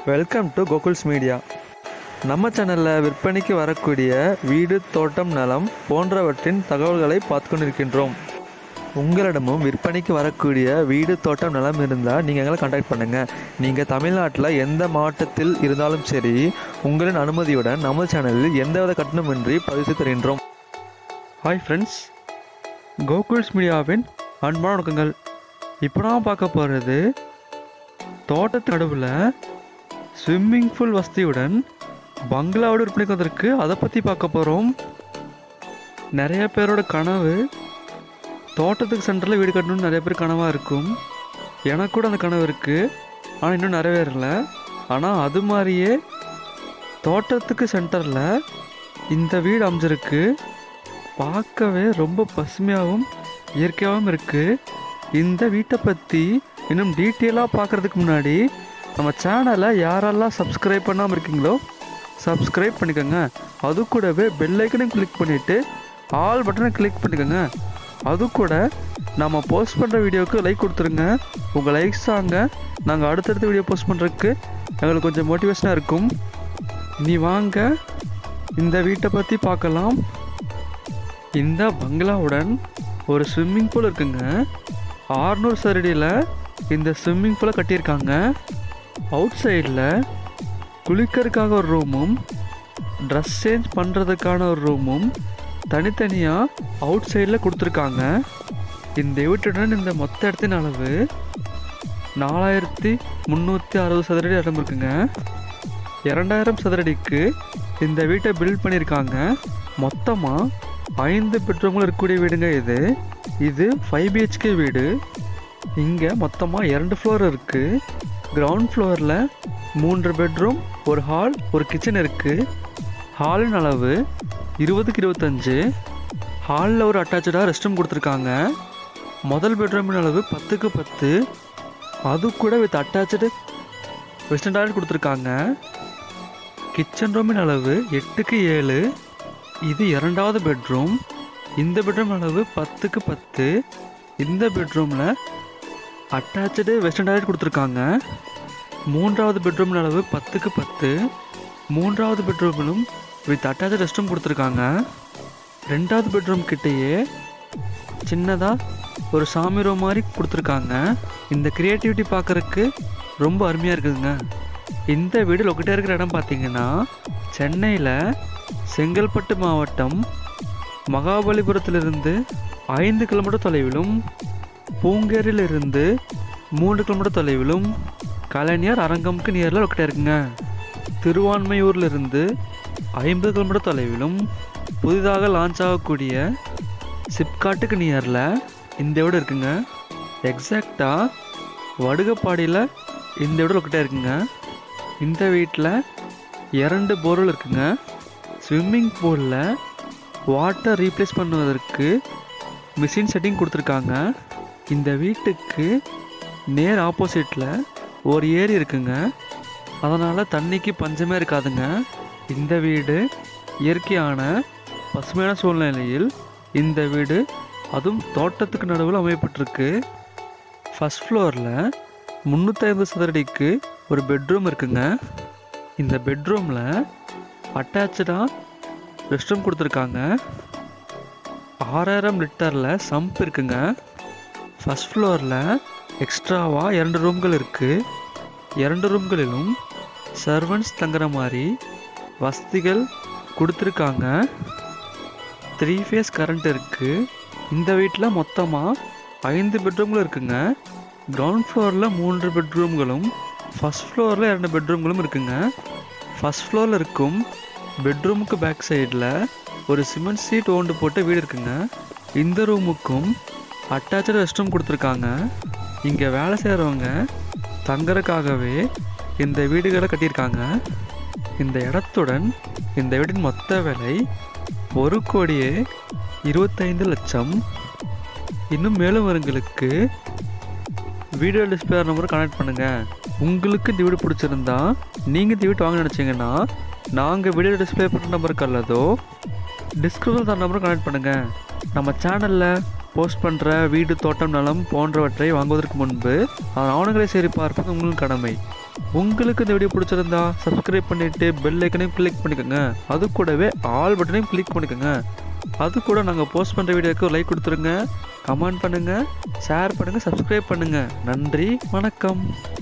welcome to கோகுல்ஸ் media நம்ம சேனலில் விற்பனைக்கு வரக்கூடிய வீடு தோட்டம் நலம் போன்றவற்றின் தகவல்களை பார்த்து கொண்டிருக்கின்றோம் உங்களிடமும் விற்பனைக்கு வரக்கூடிய வீடு தோட்டம் நலம் இருந்தால் நீங்கள் எங்களை கான்டாக்ட் பண்ணுங்கள் நீங்கள் தமிழ்நாட்டில் எந்த மாவட்டத்தில் இருந்தாலும் சரி உங்களின் அனுமதியுடன் நம்ம சேனலில் எந்தவித கட்டணமின்றி பதிவு செய்து தருகின்றோம் ஹாய் ஃப்ரெண்ட்ஸ் கோகுல்ஸ் மீடியாவின் அன்பான வணக்கங்கள் இப்போ நான் பார்க்க போகிறது தோட்டத்து நடுவில் ஸ்விம்மிங் பூல் வசதியுடன் பங்களாவோட விற்பனைக்கு வந்திருக்கு அதை பற்றி பார்க்க போகிறோம் நிறைய பேரோட கனவு தோட்டத்துக்கு சென்டரில் வீடு கட்டணும்னு நிறைய பேர் கனவாக இருக்கும் எனக்கு கூட அந்த கனவு இருக்குது ஆனால் இன்னும் நிறைவேறல ஆனால் அது மாதிரியே தோட்டத்துக்கு சென்டரில் இந்த வீடு அமைஞ்சிருக்கு பார்க்கவே ரொம்ப பசுமையாகவும் இயற்கையாகவும் இருக்குது இந்த வீட்டை பற்றி இன்னும் டீட்டெயிலாக பார்க்குறதுக்கு முன்னாடி நம்ம சேனலை யாரெல்லாம் சப்ஸ்கிரைப் பண்ணாமல் இருக்கீங்களோ சப்ஸ்கிரைப் பண்ணிக்கோங்க அது கூடவே பெல் ஐக்கனையும் கிளிக் பண்ணிவிட்டு ஆல் பட்டனை கிளிக் பண்ணிக்கோங்க அது கூட நம்ம போஸ்ட் பண்ணுற வீடியோவுக்கு லைக் கொடுத்துருங்க உங்கள் லைக்ஸ் தாங்க நாங்கள் அடுத்தடுத்த வீடியோ போஸ்ட் பண்ணுறதுக்கு எங்களுக்கு கொஞ்சம் மோட்டிவேஷனாக இருக்கும் நீ வாங்க இந்த வீட்டை பற்றி பார்க்கலாம் இந்த பங்களாவுடன் ஒரு ஸ்விம்மிங் பூல் இருக்குங்க ஆறுநூறு சரடியில் இந்த ஸ்விம்மிங் பூலை கட்டியிருக்காங்க அவுட் சைடில் குளிக்கிறதுக்காக ஒரு ரூமும் ட்ரெஸ் சேஞ்ச் பண்ணுறதுக்கான ஒரு ரூமும் தனித்தனியாக அவுட் சைடில் கொடுத்துருக்காங்க இந்த வீட்டுடன் இந்த மொத்த இடத்தின் அளவு நாலாயிரத்தி முந்நூற்றி அறுபது சதுரடி இடம் இருக்குங்க இரண்டாயிரம் சதுரடிக்கு இந்த வீட்டை பில்ட் பண்ணியிருக்காங்க மொத்தமாக ஐந்து பெட்ரூம்கள் இருக்கக்கூடிய வீடுங்க இது இது ஃபைவ் பிஹெச்கே வீடு இங்கே மொத்தமாக இரண்டு ஃப்ளோர் இருக்குது கிரவுண்ட் ஃப்ளோரில் மூன்று பெட்ரூம் ஒரு ஹால் ஒரு கிச்சன் இருக்குது ஹாலின் அளவு இருபதுக்கு இருபத்தஞ்சு ஹாலில் ஒரு அட்டாச்சாக ரெஸ்ட் ரூம் கொடுத்துருக்காங்க முதல் பெட்ரூமின் அளவு பத்துக்கு பத்து அது கூட வித் அட்டாச்சு வெஸ்டர்ன் டாய்லெட் கொடுத்துருக்காங்க கிச்சன் ரூமின் அளவு எட்டுக்கு ஏழு இது இரண்டாவது பெட்ரூம் இந்த பெட்ரூம் அளவு பத்துக்கு பத்து இந்த பெட்ரூமில் அட்டாச்சு வெஸ்டர்ன் டாய்லெட் கொடுத்துருக்காங்க மூன்றாவது பெட்ரூம் அளவு பத்துக்கு பத்து மூன்றாவது பெட்ரூமிலும் வித் அட்டாச் ரெஸ்ட் ரூம் கொடுத்துருக்காங்க ரெண்டாவது பெட்ரூம் கிட்டேயே சின்னதாக ஒரு சாமி ரூம் மாதிரி கொடுத்துருக்காங்க இந்த க்ரியேட்டிவிட்டி பார்க்குறக்கு ரொம்ப அருமையாக இருக்குதுங்க இந்த வீடு லொக்கேட்டாக இருக்கிற இடம் பார்த்தீங்கன்னா சென்னையில் செங்கல்பட்டு மாவட்டம் மகாபலிபுரத்திலிருந்து ஐந்து கிலோமீட்டர் தொலைவிலும் பூங்கேரியிலிருந்து மூன்று கிலோமீட்டர் தொலைவிலும் கலைஞர் அரங்கம்க்கு நியரில் லொக்கேட்டாக இருக்குங்க திருவான்மையூர்லேருந்து ஐம்பது கிலோமீட்டர் தொலைவிலும் புதிதாக லான்ச் ஆகக்கூடிய சிப்காட்டுக்கு நியரில் இந்த வீடு இருக்குங்க எக்ஸாக்டாக வடுகப்பாடியில் இந்த வீடு லொக்கேட்டாக இருக்குங்க இந்த வீட்டில் இரண்டு போர்வெல் இருக்குங்க ஸ்விம்மிங் பூலில் வாட்டர் ரீப்ளேஸ் பண்ணுவதற்கு மிஷின் செட்டிங் கொடுத்துருக்காங்க இந்த வீட்டுக்கு நேர் ஆப்போசிட்டில் ஒரு ஏரி இருக்குங்க அதனால் தண்ணிக்கு பஞ்சமே இருக்காதுங்க இந்த வீடு இயற்கையான பசுமையான சூழ்நிலையில் இந்த வீடு அதுவும் தோட்டத்துக்கு நடுவில் அமையப்பட்டிருக்கு ஃபஸ்ட் ஃப்ளோரில் முந்நூற்றி சதுரடிக்கு ஒரு பெட்ரூம் இருக்குங்க இந்த பெட்ரூமில் அட்டாச்சாக ரெஸ்ட் ரூம் கொடுத்துருக்காங்க ஆறாயிரம் லிட்டரில் சம்ப் இருக்குங்க ஃபஸ்ட் ஃப்ளோரில் எக்ஸ்ட்ராவாக இரண்டு ரூம்கள் இருக்குது இரண்டு ரூம்களிலும் சர்வன்ட்ஸ் தங்குற மாதிரி வசதிகள் கொடுத்துருக்காங்க த்ரீ ஃபேஸ் கரண்ட் இருக்குது இந்த வீட்டில் மொத்தமாக ஐந்து பெட்ரூம்களும் இருக்குங்க கிரவுண்ட் ஃப்ளோரில் மூன்று பெட்ரூம்களும் ஃபஸ்ட் ஃப்ளோரில் இரண்டு பெட்ரூம்களும் இருக்குங்க ஃபஸ்ட் ஃப்ளோரில் இருக்கும் பெட்ரூமுக்கு பேக் சைடில் ஒரு சிமெண்ட் சீட் ஓண்டு போட்ட வீடு இருக்குங்க இந்த ரூமுக்கும் அட்டாச்சு ரெஸ்ட் ரூம் கொடுத்துருக்காங்க இங்கே வேலை செய்கிறவங்க தங்கறதுக்காகவே இந்த வீடுகளை கட்டியிருக்காங்க இந்த இடத்துடன் இந்த வீட்டின் மொத்த விலை ஒரு கோடியே இருபத்தைந்து லட்சம் இன்னும் மேலும் வருங்களுக்கு வீடியோ டிஸ்பிளே நம்பர் கனெக்ட் பண்ணுங்கள் உங்களுக்கு இந்த வீடு பிடிச்சிருந்தா நீங்கள் இந்த வீட்டு வாங்க நினச்சிங்கன்னா நாங்கள் வீடியோ டிஸ்பிளே பண்ணுற நம்பருக்கு அல்லதோ டிஸ்கிரிப்ஷன் தர நம்பரும் கனெக்ட் பண்ணுங்கள் நம்ம சேனலில் போஸ்ட் பண்ணுற வீடு தோட்டம் நலம் போன்றவற்றை வாங்குவதற்கு முன்பு அதன் ஆவணங்களை சரி பார்ப்பது உங்களின் கடமை உங்களுக்கு இந்த வீடியோ பிடிச்சிருந்தா சப்ஸ்கிரைப் பண்ணிவிட்டு பெல் ஐக்கனையும் கிளிக் பண்ணிக்கோங்க அது கூடவே ஆல் பட்டனையும் கிளிக் பண்ணிக்கோங்க அது கூட நாங்கள் போஸ்ட் பண்ணுற வீடியோக்கு லைக் கொடுத்துருங்க கமெண்ட் பண்ணுங்கள் ஷேர் பண்ணுங்கள் சப்ஸ்கிரைப் பண்ணுங்கள் நன்றி வணக்கம்